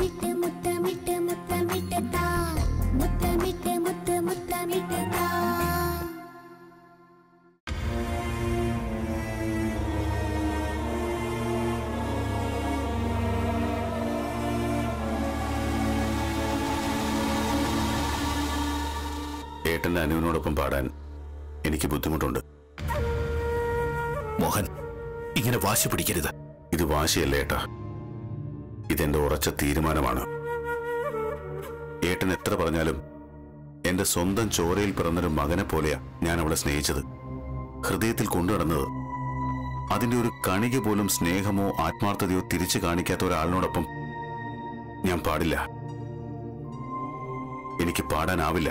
മുത്തമിട്ട് മുത്തമിട്ട് മുത്തമിട്ട് താ മുത്തമിട്ട് മുത്ത് മുത്തമിട്ട് താ ഏട്ടന്റെ അനുവിനോടൊപ്പം പാടാൻ എനിക്ക് ബുദ്ധിമുട്ടുണ്ട് മോഹൻ ഇങ്ങനെ വാശി പിടിക്കരുത് ഇത് വാശിയല്ല ഏട്ടാ ഇതെന്റെ ഉറച്ച തീരുമാനമാണ് ഏട്ടൻ എത്ര പറഞ്ഞാലും എന്റെ സ്വന്തം ചോരയിൽ പിറന്നൊരു മകനെ പോലെയാ ഞാൻ അവളെ സ്നേഹിച്ചത് ഹൃദയത്തിൽ കൊണ്ടുനടന്നത് അതിന്റെ ഒരു കണിക പോലും സ്നേഹമോ ആത്മാർത്ഥതയോ തിരിച്ചു കാണിക്കാത്ത ഒരാളിനോടൊപ്പം ഞാൻ പാടില്ല എനിക്ക് പാടാനാവില്ല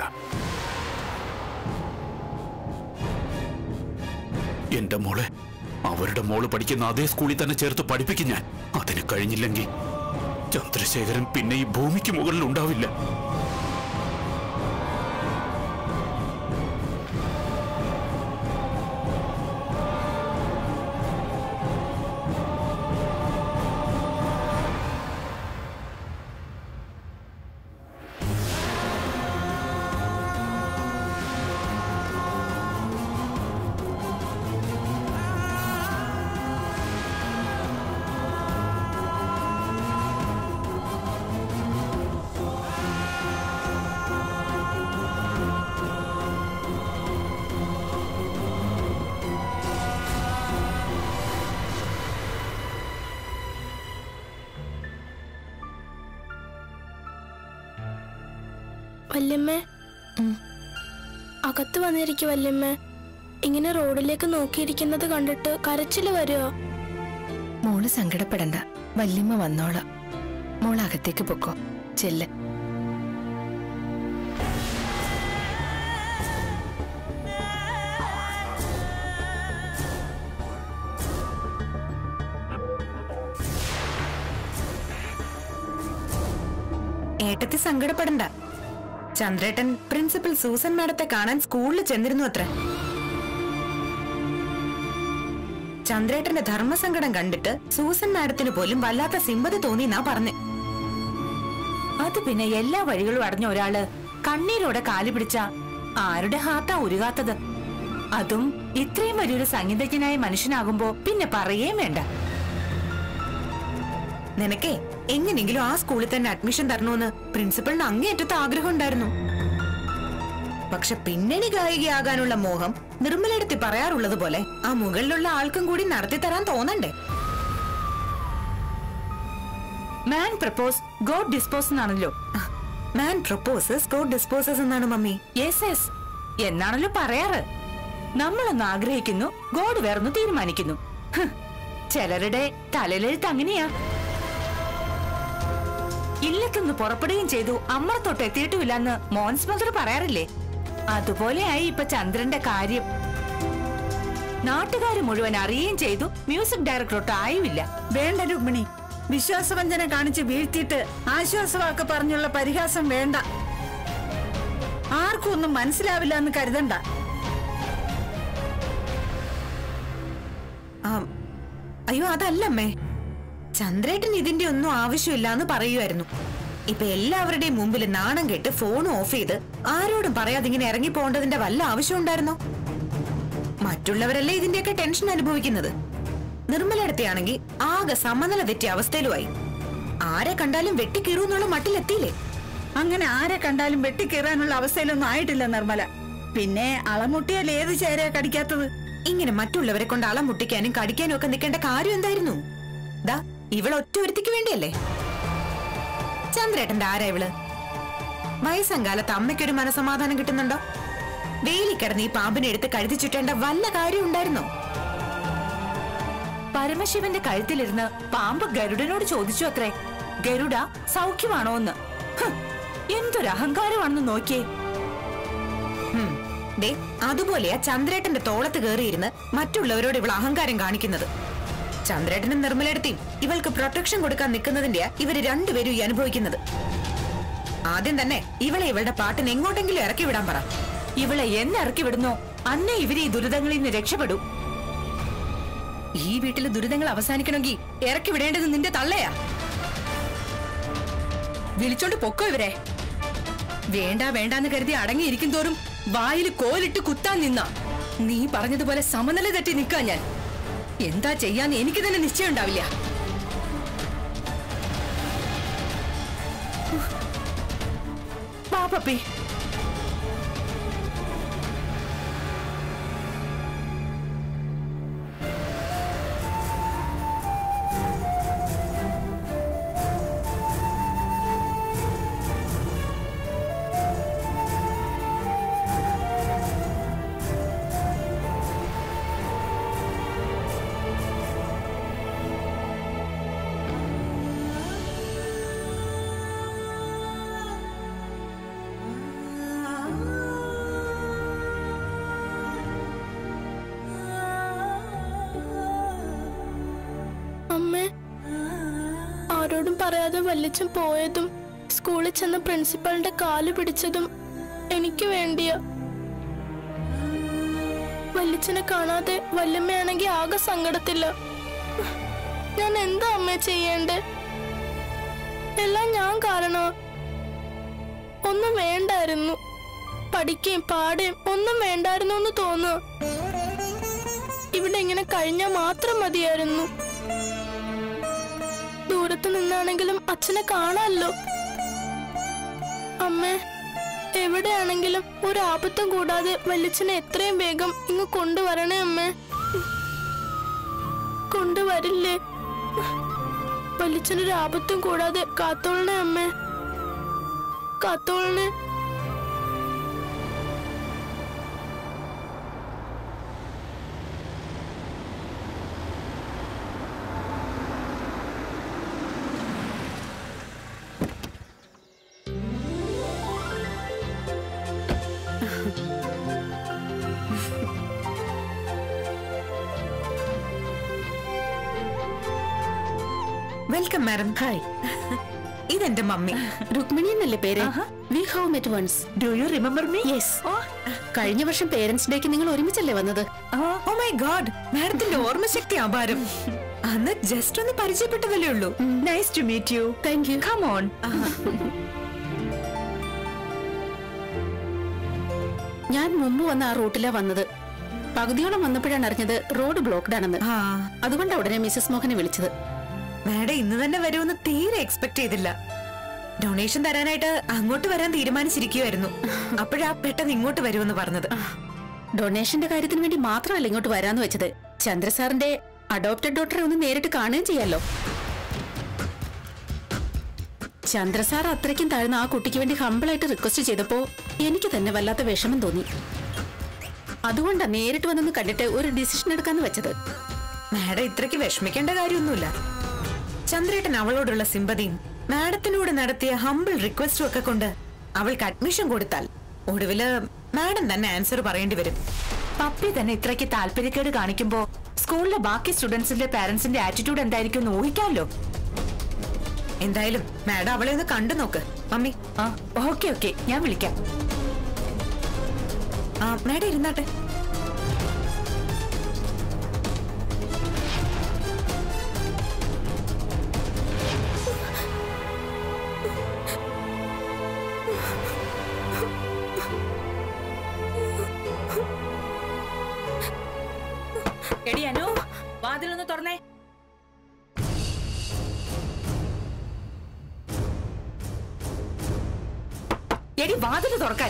എന്റെ മോളെ അവരുടെ മോള് പഠിക്കുന്ന അതേ സ്കൂളിൽ തന്നെ ചേർത്ത് പഠിപ്പിക്കും ഞാൻ അതിന് കഴിഞ്ഞില്ലെങ്കിൽ ചന്ദ്രശേഖരൻ പിന്നെ ഈ ഭൂമിക്ക് മുകളിൽ ഉണ്ടാവില്ല വല്യമ്മേ അകത്ത് വന്നിരിക്കും വല്യമ്മേ ഇങ്ങനെ റോഡിലേക്ക് നോക്കിയിരിക്കുന്നത് കണ്ടിട്ട് കരച്ചില് വരുമോ മോള് സങ്കടപ്പെടണ്ട വല്യമ്മ വന്നോളാം മോൾ അകത്തേക്ക് പൊക്കോ ചെല്ല് ഏട്ടത്തി സങ്കടപ്പെടണ്ട ചന്ദ്രേട്ടൻ പ്രിൻസിപ്പൽ സൂസൻ മാഡത്തെ കാണാൻ സ്കൂളിൽ ചെന്നിരുന്നു അത്ര ചന്ദ്രേട്ടന്റെ ധർമ്മസങ്കടം കണ്ടിട്ട് സൂസൻ മാഡത്തിന് പോലും വല്ലാത്ത സിമ്പതി തോന്നിന്നാ പറഞ്ഞ് അത് പിന്നെ എല്ലാ വഴികളും അടഞ്ഞ ഒരാള് കണ്ണീരോടെ കാലു പിടിച്ച ആരുടെ ഹാർട്ടാ ഉരുകാത്തത് അതും ഇത്രയും വലിയൊരു സംഗീതജ്ഞനായ മനുഷ്യനാകുമ്പോ പിന്നെ പറയേം വേണ്ട നിനക്കേ എങ്ങനെങ്കിലും ആ സ്കൂളിൽ തന്നെ അഡ്മിഷൻ തരണമെന്ന് പ്രിൻസിപ്പളിന് അങ്ങേയറ്റത്തെ ആഗ്രഹം ഉണ്ടായിരുന്നു പക്ഷെ പിന്നണി ഗായികയാകാനുള്ള മോഹം നിർമ്മലെടുത്തി പറയാറുള്ളത് പോലെ ആ മുകളിലുള്ള ആൾക്കും കൂടി നടത്തി തരാൻ തോന്നണ്ടേ മാൻ പ്രപ്പോസ് ഗോഡ് ഡിസ്പോസ് എന്നാണല്ലോ മാൻ പ്രപ്പോസസ് ഗോഡ് ഡിസ്പോസസ് എന്നാണ് മമ്മി യെസ് യെസ് എന്നാണല്ലോ പറയാറ് നമ്മളൊന്ന് ആഗ്രഹിക്കുന്നു ഗോഡ് വേറൊന്ന് തീരുമാനിക്കുന്നു ഹ്, ചിലരുടെ തലയിലെഴുത്ത് അങ്ങനെയാ ഇല്ലത്തുനിന്ന് പുറപ്പെടുകയും ചെയ്തു അമ്മറത്തോട്ട് എത്തിയിട്ടുമില്ലെന്ന് മോൻസ് മദർ പറയാറില്ലേ അതുപോലെയായി ഇപ്പൊ ചന്ദ്രന്റെ കാര്യം നാട്ടുകാർ മുഴുവൻ അറിയുകയും ചെയ്തു മ്യൂസിക് ഡയറക്ടറോട്ട് ആയുമില്ല വേണ്ട രുക്മിണി വിശ്വാസവഞ്ചന കാണിച്ച് വീഴ്ത്തിയിട്ട് ആശ്വാസവാക്ക് പറഞ്ഞുള്ള പരിഹാസം വേണ്ട ആർക്കും ഒന്നും മനസ്സിലാവില്ല എന്ന് കരുതണ്ട അയ്യോ അതല്ലമ്മേ ചന്ദ്രേട്ടൻ ഇതിന്റെ ഒന്നും ആവശ്യമില്ല എന്ന് പറയുമായിരുന്നു ഇപ്പൊ എല്ലാവരുടെയും മുമ്പിൽ നാണം കെട്ട് ഫോൺ ഓഫ് ചെയ്ത് ആരോടും പറയാതെ ഇങ്ങനെ ഇറങ്ങി പോകേണ്ടതിന്റെ വല്ല ആവശ്യം ഉണ്ടായിരുന്നോ മറ്റുള്ളവരല്ലേ ഇതിന്റെയൊക്കെ ടെൻഷൻ അനുഭവിക്കുന്നത് നിർമ്മലടത്തെയാണെങ്കിൽ ആകെ സമനില തെറ്റിയ അവസ്ഥയിലുമായി ആരെ കണ്ടാലും വെട്ടിക്കീറൂന്നുള്ള മട്ടിലെത്തിയില്ലേ അങ്ങനെ ആരെ കണ്ടാലും വെട്ടിക്കീറാനുള്ള അവസ്ഥയിലൊന്നും ആയിട്ടില്ല നിർമ്മല പിന്നെ അളമുട്ടിയാൽ ഏത് ചേരയാ കടിക്കാത്തത് ഇങ്ങനെ മറ്റുള്ളവരെ കൊണ്ട് അളം മുട്ടിക്കാനും കടിക്കാനും ഒക്കെ നിൽക്കേണ്ട കാര്യം എന്തായിരുന്നു ദാ ഇവൾ ഒറ്റ ഒരുത്തിക്ക് വേണ്ടിയല്ലേ ചന്ദ്രേട്ടന്റെ ആരാ ഇവള് വയസ്സം കാലത്ത് അമ്മയ്ക്കൊരു മനസമാധാനം കിട്ടുന്നുണ്ടോ വേലി കിടന്ന് ഈ പാമ്പിനെ എടുത്ത് കഴുതി ചുറ്റേണ്ട വല്ല കാര്യം ഉണ്ടായിരുന്നോ പരമശിവന്റെ കഴുത്തിലിരുന്ന് പാമ്പ് ഗരുഡനോട് ചോദിച്ചു അത്രേ ഗരുഡ സൗഖ്യമാണോ എന്ന് ഹ്, എന്തൊരു അഹങ്കാരമാണെന്ന് നോക്കിയേ ഹും, ദേ അതുപോലെയാ ചന്ദ്രേട്ടന്റെ തോളത്ത് കയറിയിരുന്ന് മറ്റുള്ളവരോട് ഇവൾ അഹങ്കാരം കാണിക്കുന്നത് ചന്ദ്രേട്ടനും നിർമ്മലെടുത്തിയും ഇവൾക്ക് പ്രൊട്ടക്ഷൻ കൊടുക്കാൻ നിൽക്കുന്നതിന്റെയാ ഇവര് രണ്ടുപേരും ഈ അനുഭവിക്കുന്നത് ആദ്യം തന്നെ ഇവളെ ഇവളുടെ പാട്ടിന് എങ്ങോട്ടെങ്കിലും ഇറക്കി വിടാൻ പറ ഇവളെ എന്നിറക്കി വിടുന്നോ അന്നേ ഇവര് ഈ ദുരിതങ്ങളിൽ നിന്ന് രക്ഷപ്പെടൂ ഈ വീട്ടിലെ ദുരിതങ്ങൾ അവസാനിക്കണമെങ്കിൽ ഇറക്കി വിടേണ്ടത് നിന്റെ തള്ളയാ വിളിച്ചോണ്ട് പൊക്കോ ഇവരെ വേണ്ട വേണ്ടാന്ന് കരുതി അടങ്ങിയിരിക്കും തോറും വായിൽ കോലിട്ട് കുത്താൻ നിന്ന നീ പറഞ്ഞതുപോലെ സമനില തെറ്റി നിൽക്കാൻ ഞാൻ എന്താ ചെയ്യാന്ന് എനിക്ക് തന്നെ നിശ്ചയം ഉണ്ടാവില്ല വാ പപ്പി അമ്മേ ആരോടും പറയാതെ വല്ലിച്ചൻ പോയതും സ്കൂളിൽ ചെന്ന പ്രിൻസിപ്പളിന്റെ കാല് പിടിച്ചതും എനിക്ക് വേണ്ടിയാ വല്ലിച്ചനെ കാണാതെ വല്യമ്മയാണെങ്കിൽ ആകെ സങ്കടത്തില്ല ഞാൻ എന്താ അമ്മ ചെയ്യേണ്ടേ എല്ലാം ഞാൻ കാരണോ ഒന്നും വേണ്ടായിരുന്നു പഠിക്കുകയും പാടുകയും ഒന്നും വേണ്ടായിരുന്നു എന്ന് തോന്നുക ഇവിടെ ഇങ്ങനെ കഴിഞ്ഞാൽ മാത്രം മതിയായിരുന്നു ദൂരത്ത് നിന്നാണെങ്കിലും അച്ഛനെ കാണാമല്ലോ അമ്മേ എവിടെയാണെങ്കിലും ഒരു ആപത്തും കൂടാതെ വല്യച്ഛനെ എത്രയും വേഗം ഇങ്ങ് കൊണ്ടുവരണേ അമ്മേ കൊണ്ടുവരില്ലേ വല്യച്ഛനൊരു ആപത്തും കൂടാതെ കാത്തോളണേ അമ്മേ കാത്തോളണേ വെൽക്കം മാഡം ഹായ് ഇതെന്റെ മമ്മി രുക്മിണി എന്നല്ലേ പേര് we have met once do you remember me yes കഴിഞ്ഞ വർഷം പേരൻസ് ഡേക്ക് നിങ്ങൾ ഒരുമിച്ചല്ലേ വന്നത് ഓ മൈ ഗോഡ് മാഡത്തിന്റെ ഓർമ്മശക്തി അപാരം അന്ന് ജസ്റ്റ് ഒന്ന് പരിചയപ്പെട്ടതല്ലേ ഉള്ളൂ nice to meet you thank you come on ഞാൻ മുമ്പ് വന്ന ആ റൂട്ടിലാ വന്നത് പകുതിയോളം വന്നപ്പോഴാണ് അറിഞ്ഞത് റോഡ് ബ്ലോക്ക്ഡ് ആണെന്ന് ആ അതുകൊണ്ടാണ് ഉടനെ മിസ്സസ് മോഹനെ വിളിച്ചത് മാഡം ഇന്ന് തന്നെ വരുമെന്ന് തീരെ എക്സ്പെക്ട് ചെയ്തില്ല ഡൊണേഷൻ തരാനായിട്ട് അങ്ങോട്ട് വരാൻ തീരുമാനിച്ചിരിക്കുമായിരുന്നു അപ്പോഴാ പെട്ടെന്ന് ഇങ്ങോട്ട് വരുമെന്ന് പറഞ്ഞത് ഡൊണേഷന്റെ കാര്യത്തിന് വേണ്ടി മാത്രമല്ല ഇങ്ങോട്ട് വരാന്ന് വെച്ചത് ചന്ദ്രസാറിന്റെ അഡോപ്റ്റഡ് ഡോട്ടറെ ഒന്ന് നേരിട്ട് കാണുകയും ചെയ്യാലോ ചന്ദ്രസാർ അത്രയ്ക്കും താഴ്ന്ന ആ കുട്ടിക്ക് വേണ്ടി ഹമ്പിളായിട്ട് റിക്വസ്റ്റ് ചെയ്തപ്പോ എനിക്ക് തന്നെ വല്ലാത്ത വിഷമം തോന്നി അതുകൊണ്ടാ നേരിട്ട് വന്നൊന്ന് കണ്ടിട്ട് ഒരു ഡിസിഷൻ എടുക്കാന്ന് വെച്ചത് മാഡം ഇത്രയ്ക്ക് വിഷമിക്കേണ്ട കാര്യമൊന്നുമില്ല ചന്ദ്രേട്ടൻ അവളോടുള്ള സിമ്പതിയും മാഡത്തിനോട് നടത്തിയ ഹമ്പിൾ റിക്വസ്റ്റും ഒക്കെ കൊണ്ട് അവൾക്ക് അഡ്മിഷൻ കൊടുത്താൽ ഒടുവില് മാഡം തന്നെ ആൻസർ പറയേണ്ടി വരും പപ്പി തന്നെ ഇത്രയ്ക്ക് താല്പര്യക്കേട് കാണിക്കുമ്പോ സ്കൂളിലെ ബാക്കി സ്റ്റുഡൻസിന്റെ പാരന്റ്സിന്റെ ആറ്റിറ്റ്യൂഡ് എന്തായിരിക്കും എന്ന് ഊഹിക്കാമല്ലോ എന്തായാലും മാഡം അവളെ ഒന്ന് കണ്ടു നോക്ക് മമ്മി ആ ഓക്കെ ഓക്കെ ഞാൻ വിളിക്കാം ആ മാഡം ഇരുന്നാട്ടെ എടി അനു വാതിലൊന്ന് തുറന്നേ എടി വാതില് തുറക്കാൻ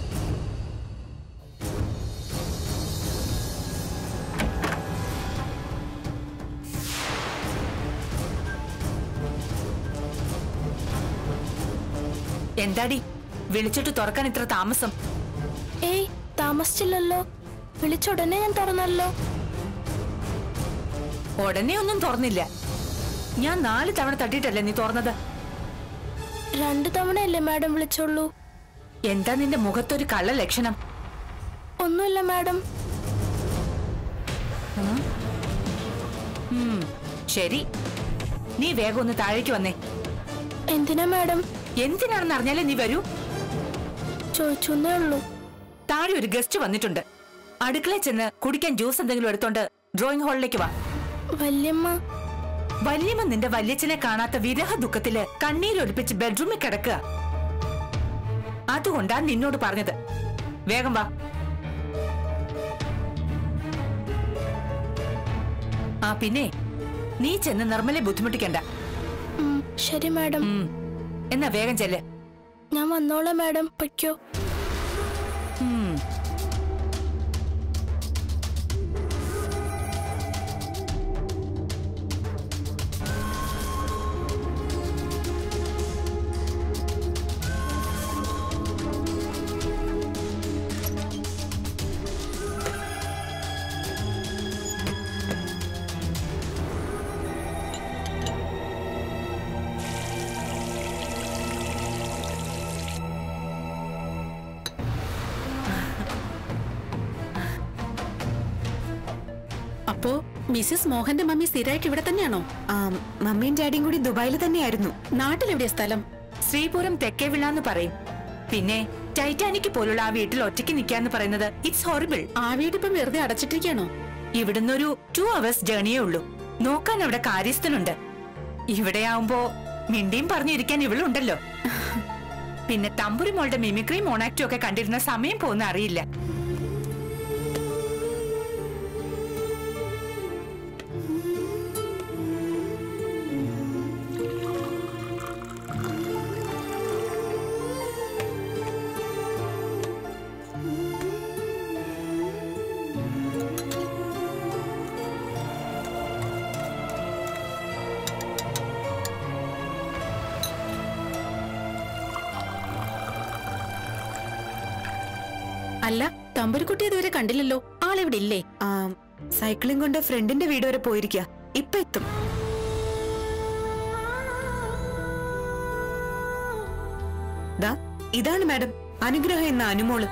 എന്താടി വിളിച്ചിട്ട് തുറക്കാൻ ഇത്ര താമസം ഏയ് താമസിച്ചില്ലല്ലോ വിളിച്ചുടനെ ഞാൻ തുറന്നല്ലോ ഉടനെ ഒന്നും തുറന്നില്ല ഞാൻ നാല് തവണ തട്ടിയിട്ടല്ലേ നീ തുറന്നത് രണ്ടു തവണയല്ലേ മാഡം വിളിച്ചോളൂ എന്താ നിന്റെ മുഖത്തൊരു കള്ള ലക്ഷണം ഒന്നുമില്ല മാഡം ഉം, ശരി നീ വേഗം ഒന്ന് താഴേക്ക് വന്നേ എന്തിനാ മാഡം എന്തിനാണെന്ന് അറിഞ്ഞാലേ നീ വരൂ ചോദിച്ചേ ഉള്ളൂ താഴെ ഒരു ഗസ്റ്റ് വന്നിട്ടുണ്ട് അടുക്കളയിൽ ചെന്ന് കുടിക്കാൻ ജ്യൂസ് എന്തെങ്കിലും എടുത്തോണ്ട് ഡ്രോയിങ് ഹാളിലേക്ക് വാ വല്യമ്മ വല്യമ്മ നിന്റെ വല്യച്ഛനെ കാണാത്ത വിരഹ ദുഃഖത്തില് കണ്ണീരൊലിപ്പിച്ച് ബെഡ്റൂമിൽ കിടക്കുക അതുകൊണ്ടാ നിന്നോട് പറഞ്ഞത് വേഗം വാ ആ പിന്നെ നീ ചെന്ന് നിർമ്മലെ ബുദ്ധിമുട്ടിക്കണ്ട ഉം, ശരി മാഡം ഉം. എന്നാ വേഗം ചെല്ല് ഞാൻ വന്നോളാം മാഡം പൊയ്ക്കോ ഉം. അപ്പോ മിസ്സിസ് മോഹന്റെ മമ്മി സ്ഥിരമായിട്ട് ഇവിടെ തന്നെയാണോ ആ, മമ്മിയും ഡാഡിയും കൂടി ദുബായിൽ തന്നെയായിരുന്നു നാട്ടിലെവിടെയാ സ്ഥലം ശ്രീപുരം തെക്കേവിള എന്ന് പറയും പിന്നെ ടൈറ്റാനിക് പോലുള്ള ആ വീട്ടിൽ ഒറ്റയ്ക്ക് നിൽക്കാന്ന് പറയുന്നത് ഇറ്റ്സ് ഹോറിബിൾ ആ വീടിപ്പം വെറുതെ അടച്ചിട്ടിരിക്കാണോ ഇവിടുന്ന് ഒരു ടു അവേഴ്സ് ജേണിയേ ഉള്ളൂ നോക്കാൻ അവിടെ കാര്യസ്ഥനുണ്ട് ഇവിടെ ആവുമ്പോ മിണ്ടിയും പറഞ്ഞിരിക്കാൻ ഇവളുണ്ടല്ലോ പിന്നെ തമ്പുരി മോളുടെ മിമിക്രി മോണാക്റ്റും ഒക്കെ കണ്ടിരുന്ന സമയം പോകുന്ന അറിയില്ല അല്ല തമ്പുരുക്കുട്ടി ഇതുവരെ കണ്ടില്ലല്ലോ ആളിവിടെ ഇല്ലേ ആ, സൈക്ലിംഗ് കൊണ്ട് ഫ്രണ്ടിന്റെ വീട് വരെ പോയിരിക്കുക ഇപ്പൊ എത്തും ദാ ഇതാണ് മാഡം അനുഗ്രഹം എന്ന അനുമോള്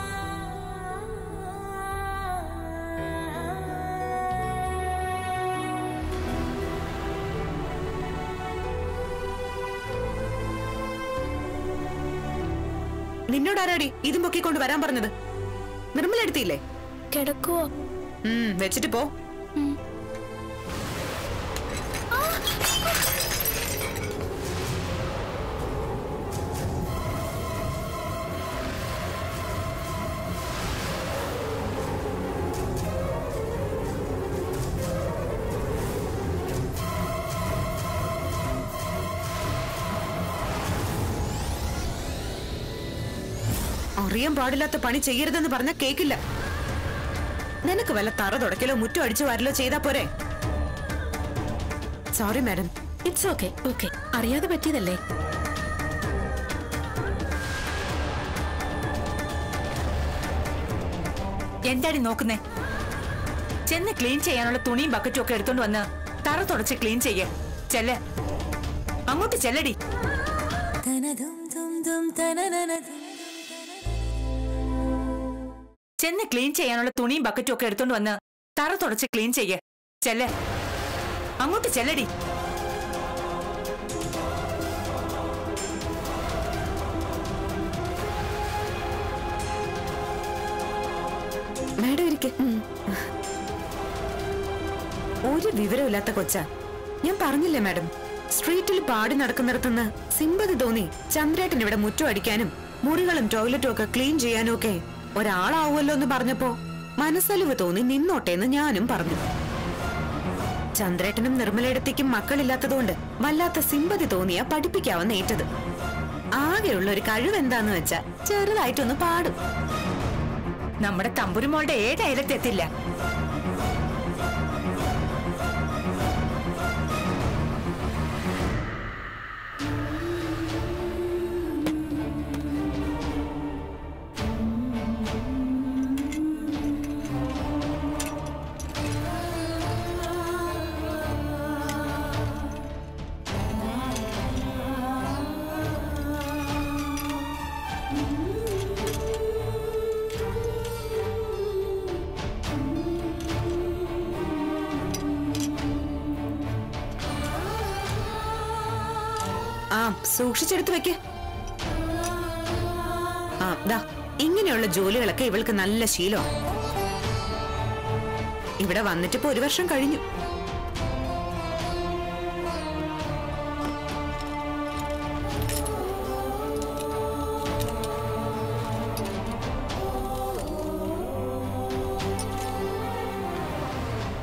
നിന്നോടാരാടി ഇതും പൊക്കിക്കൊണ്ട് വരാൻ പറഞ്ഞത് നിർമ്മല എടുത്തില്ലേ കിടക്കുവോ ഉം, വെച്ചിട്ട് പോ അറിയാൻ പാടില്ലാത്ത പണി ചെയ്യരുതെന്ന് പറഞ്ഞ കേക്കില്ല നിനക്ക് വല്ല തറ തുടക്കലോ മുറ്റം അടിച്ചു വരലോ ചെയ്താ പോരെ sorry madam it's okay okay അറിയാതെ പറ്റിയതല്ലേ എന്താടി നോക്കുന്നേ ചെന്ന് ക്ലീൻ ചെയ്യാനുള്ള തുണിയും ബക്കറ്റും ഒക്കെ എടുത്തോണ്ട് വന്ന് തറ തുടച്ച് ക്ലീൻ ചെയ്യ ചെല്ല് അങ്ങോട്ട് ചെല്ലടി ചെന്ന് ക്ലീൻ ചെയ്യാനുള്ള തുണിയും ബക്കറ്റും ഒക്കെ എടുത്തോണ്ട് വന്ന് തറ തുടച്ച് ക്ലീൻ ചെയ്യ ചെല്ല് അങ്ങോട്ട് ചെല്ലടി മാഡം ഇരിക്കെ ഒരു വിവരമില്ലാത്ത കൊച്ച ഞാൻ പറഞ്ഞില്ലേ മാഡം സ്ട്രീറ്റിൽ പാടി നടക്കുന്നിടത്തുനിന്ന് സിമ്പതി തോന്നി ചന്ദ്രേട്ടൻ ഇവിടെ മുറ്റം അടിക്കാനും മുറികളും ടോയ്ലറ്റും ഒക്കെ ക്ലീൻ ചെയ്യാനും ഒക്കെ ഒരാളാവുമല്ലോ എന്ന് പറഞ്ഞപ്പോ മനസ്സലിവ് തോന്നി നിന്നോട്ടെ എന്ന് ഞാനും പറഞ്ഞു ചന്ദ്രേട്ടനും നിർമ്മലയിടത്തേക്കും മക്കളില്ലാത്തതുകൊണ്ട് വല്ലാത്ത സിമ്പതി തോന്നിയ പഠിപ്പിക്കാവുന്ന ഏറ്റത് ആകെയുള്ള ഒരു കഴിവ് എന്താന്ന് വെച്ചാ ചെറുതായിട്ടൊന്ന് പാടും നമ്മുടെ തമ്പുരുമോളുടെ ഏത് അയലത്തെത്തില്ല ആ സൂക്ഷിച്ചെടുത്ത് വെക്ക് ആ ദാ ഇങ്ങനെയുള്ള ജോലികളൊക്കെ ഇവൾക്ക് നല്ല ശീലമാണ് ഇവിടെ വന്നിട്ട് ഇപ്പൊ ഒരു വർഷം കഴിഞ്ഞു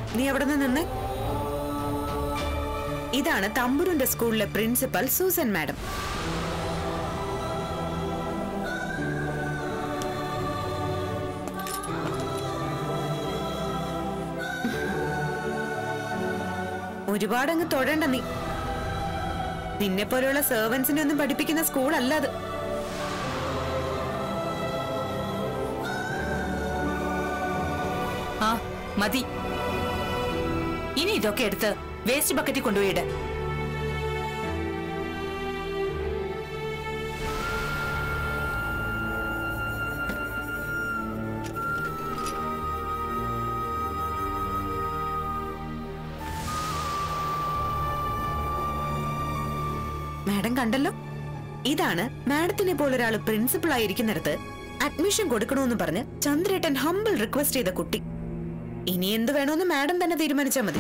നീ അവിടെ നിന്ന് നിന്ന് ഇതാണ് തമ്പുരുന്റെ സ്കൂളിലെ പ്രിൻസിപ്പൽ സൂസൻ മാഡം ഒരുപാടങ്ങ് തൊഴണ്ട നീ നിന്നെ പോലെയുള്ള സെർവൻസിനെ ഒന്നും പഠിപ്പിക്കുന്ന സ്കൂളല്ല അത് ആ മതി ഇനി ഇതൊക്കെ എടുത്ത് വേസ്റ്റ് ബക്കറ്റിൽ കൊണ്ടുപോയിട് മാഡം കണ്ടല്ലോ ഇതാണ് മാഡത്തിനെ പോലൊരാൾ പ്രിൻസിപ്പൾ ആയിരിക്കുന്നിടത്ത് അഡ്മിഷൻ കൊടുക്കണമെന്ന് പറഞ്ഞ് ചന്ദ്രേട്ടൻ ഹമ്പിൾ റിക്വസ്റ്റ് ചെയ്ത കുട്ടി ഇനി എന്ത് വേണമെന്ന് മാഡം തന്നെ തീരുമാനിച്ചാൽ മതി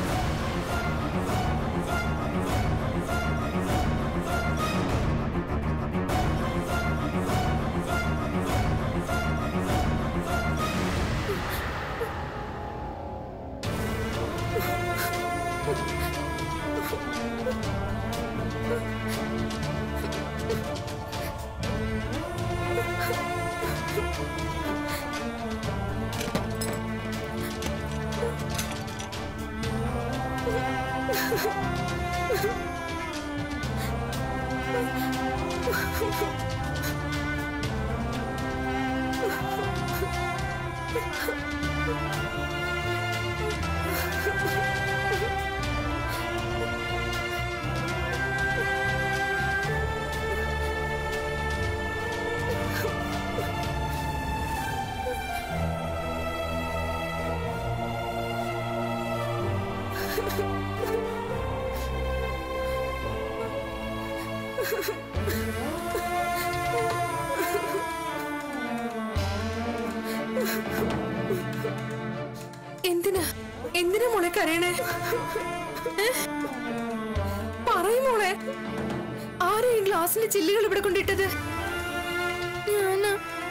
എന്തിനാ എന്തിനാ മോളെ കരയണേ ഏ? പറയ് മോളെ ആരാ ഈ ഗ്ലാസിന്റെ ചില്ലുകൾ ഇവിടെ കൊണ്ടിട്ടത് ഞാനാ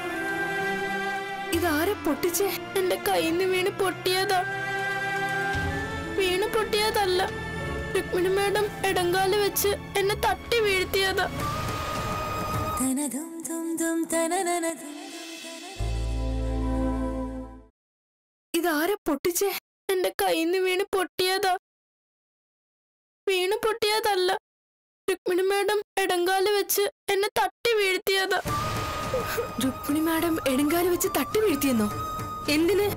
ഇതാരെ പൊട്ടിച്ചേ എന്റെ കയ്യിൽ നിന്ന് വീണ് പൊട്ടിയതാ വീണ് പൊട്ടിയതല്ല രുക്മിണി മാഡം ഇടങ്കാല് വെച്ച് എന്നെ തട്ടി വീഴ്ത്തിയതാ ഇതാരെ പൊട്ടിച്ചേ എന്റെ കയ്യിൽ നിന്ന് വീണ് പൊട്ടിയതാ വീണ് പൊട്ടിയതല്ല രുക്മിണി മാഡം ഇടങ്കാല് വെച്ച് എന്നെ തട്ടി വീഴ്ത്തിയതാ രുക്മിണി മാഡം എടുങ്കാല് വെച്ച് തട്ടി വീഴ്ത്തിയെന്നോ എന്തിന്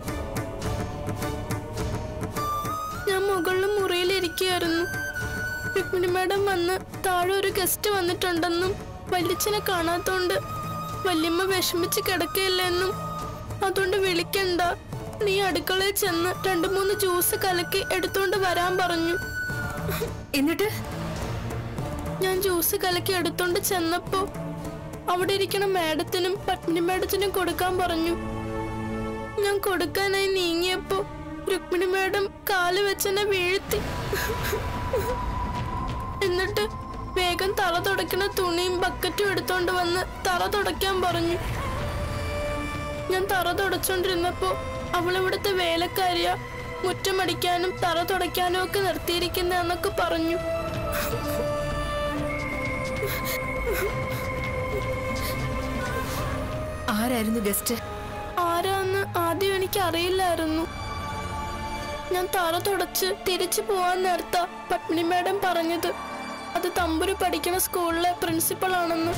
ഞാൻ മുകളിൽ മുറിയിലിരിക്കുകയായിരുന്നു രുക്മിണി മാഡം വന്ന് താഴെ ഒരു ഗസ്റ്റ് വന്നിട്ടുണ്ടെന്നും വല്യച്ഛനെ കാണാത്തോണ്ട് വല്യമ്മ വിഷമിച്ച് കിടക്കയില്ലെന്നും അതുകൊണ്ട് വിളിക്കണ്ട നീ അടുക്കളയിൽ ചെന്ന് രണ്ടു മൂന്ന് ജ്യൂസ് കലക്കി എടുത്തോണ്ട് വരാൻ പറഞ്ഞു എന്നിട്ട് ഞാൻ ജ്യൂസ് കലക്കി എടുത്തോണ്ട് ചെന്നപ്പോ അവിടെ ഇരിക്കണ മാഡത്തിനും പത്മിനി മാഡത്തിനും കൊടുക്കാൻ പറഞ്ഞു ഞാൻ കൊടുക്കാനായി നീങ്ങിയപ്പോ രുക്മിണി മാഡം കാല് വെച്ചെന്നെ വീഴ്ത്തി എന്നിട്ട് വേഗം തറ തുടയ്ക്കണ തുണിയും ബക്കറ്റും എടുത്തോണ്ട് വന്ന് തറ തുടയ്ക്കാൻ പറഞ്ഞു ഞാൻ തറ തുടച്ചോണ്ടിരുന്നപ്പോ അവളിവിടുത്തെ വേലക്കാരിയ മുറ്റമടിക്കാനും തറ തുടയ്ക്കാനും ഒക്കെ നിർത്തിയിരിക്കുന്നതെന്നൊക്കെ പറഞ്ഞു ആരായിരുന്നു ഗസ്റ്റ് ആരാന്ന് ആദ്യം എനിക്ക് അറിയില്ലായിരുന്നു ഞാൻ തറ തുടച്ച് തിരിച്ചു പോവാൻ നേർത്ത പത്മിനി മാഡം പറഞ്ഞത് അത് തമ്പുരു പഠിക്കുന്ന സ്കൂളിലെ പ്രിൻസിപ്പൾ ആണെന്ന്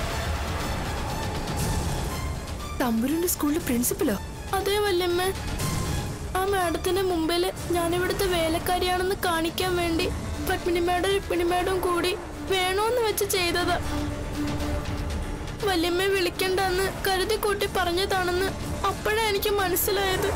തമ്പുരുന്റെ സ്കൂളിലെ പ്രിൻസിപ്പലോ അതേ വല്യമ്മ ആ മാഡത്തിന്റെ മുമ്പിൽ ഞാനിവിടുത്തെ വേലക്കാരിയാണെന്ന് കാണിക്കാൻ വേണ്ടി പത്മിനി മാഡം രുക്മിണി മാഡം കൂടി വേണോന്ന് വെച്ച് ചെയ്തതാ വല്യമ്മ വിളിക്കണ്ടെന്ന് കരുതി കൂട്ടി പറഞ്ഞതാണെന്ന് അപ്പോഴാ എനിക്ക് മനസ്സിലായത്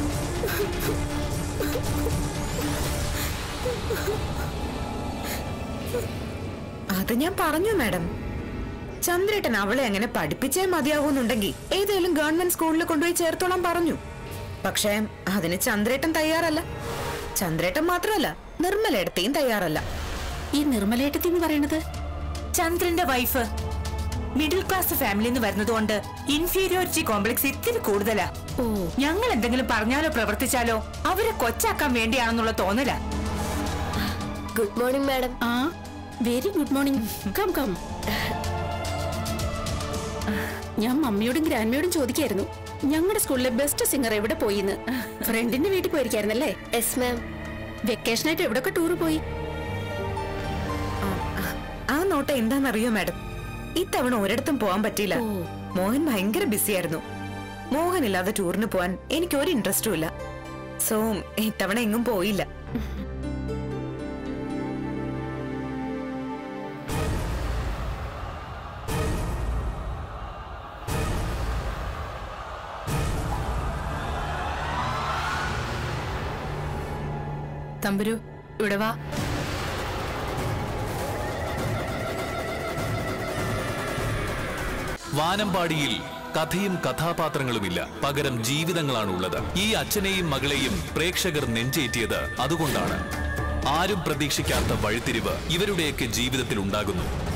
അത് ഞാൻ പറഞ്ഞു മാഡം ചന്ദ്രേട്ടൻ അവളെ അങ്ങനെ പഠിപ്പിച്ചേ മതിയാകുന്നുണ്ടെങ്കിൽ ഏതെങ്കിലും ഗവൺമെന്റ് സ്കൂളിൽ കൊണ്ടുപോയി ചേർത്തോളാൻ പറഞ്ഞു പക്ഷേ അതിന് ചന്ദ്രേട്ടൻ തയ്യാറല്ല ചന്ദ്രേട്ടൻ മാത്രമല്ല നിർമ്മലയിടത്തെയും തയ്യാറല്ല ഈ നിർമ്മലേട്ടത്തി എന്ന് പറയണത് ചന്ദ്രന്റെ വൈഫ് മിഡിൽ ക്ലാസ് ഫാമിലി എന്ന് വരുന്നതുകൊണ്ട് ഇൻഫീരിയോറിറ്റി കോംപ്ലക്സ് ഇത്തിരി കൂടുതലാ ഓ ഞങ്ങൾ എന്തെങ്കിലും പറഞ്ഞാലോ പ്രവർത്തിച്ചാലോ അവരെ കൊച്ചാക്കാൻ വേണ്ടിയാണെന്നുള്ള തോന്നലാ ഗുഡ് മോർണിംഗ് മാഡം ആ very good morning come come ഞാൻ മമ്മിയോടും ഗ്രാൻഡ്മയോടും ചോദിക്കായിരുന്നു ഞങ്ങളുടെ സ്കൂളിലെ ബെസ്റ്റ് സിംഗർ എവിടെ പോയിന്ന് ഫ്രണ്ടിന്റെ വീട്ടിൽ പോയിരിക്കായിരുന്നല്ലേ എസ് മാം വെക്കേഷനായിട്ട് എവിടൊക്കെ ടൂർ പോയി ആ നോട്ട് എന്താണെന്നറിയോ മാഡം ഇത്തവണ ഒരിടത്തും പോകാൻ പറ്റിയില്ല ഓ. മോഹൻ ഭയങ്കര ബിസിയായിരുന്നു മോഹൻ ഇല്ലാതെ ടൂറിന് പോവാൻ എനിക്ക് ഒരു ഇൻട്രസ്റ്റും ഇല്ല സോ ഇത്തവണ എങ്ങും പോയില്ല തമ്പുരു ഇവിടെ വാ വാനമ്പാടിയിൽ കഥയും കഥാപാത്രങ്ങളുമില്ല പകരം ജീവിതങ്ങളാണ് ഉള്ളത് ഈ അച്ഛനെയും മകളെയും പ്രേക്ഷകർ നെഞ്ചേറ്റിയത് അതുകൊണ്ടാണ് ആരും പ്രതീക്ഷിക്കാത്ത വഴിത്തിരിവ് ഇവരുടെയൊക്കെ ജീവിതത്തിൽ ഉണ്ടാകുന്നു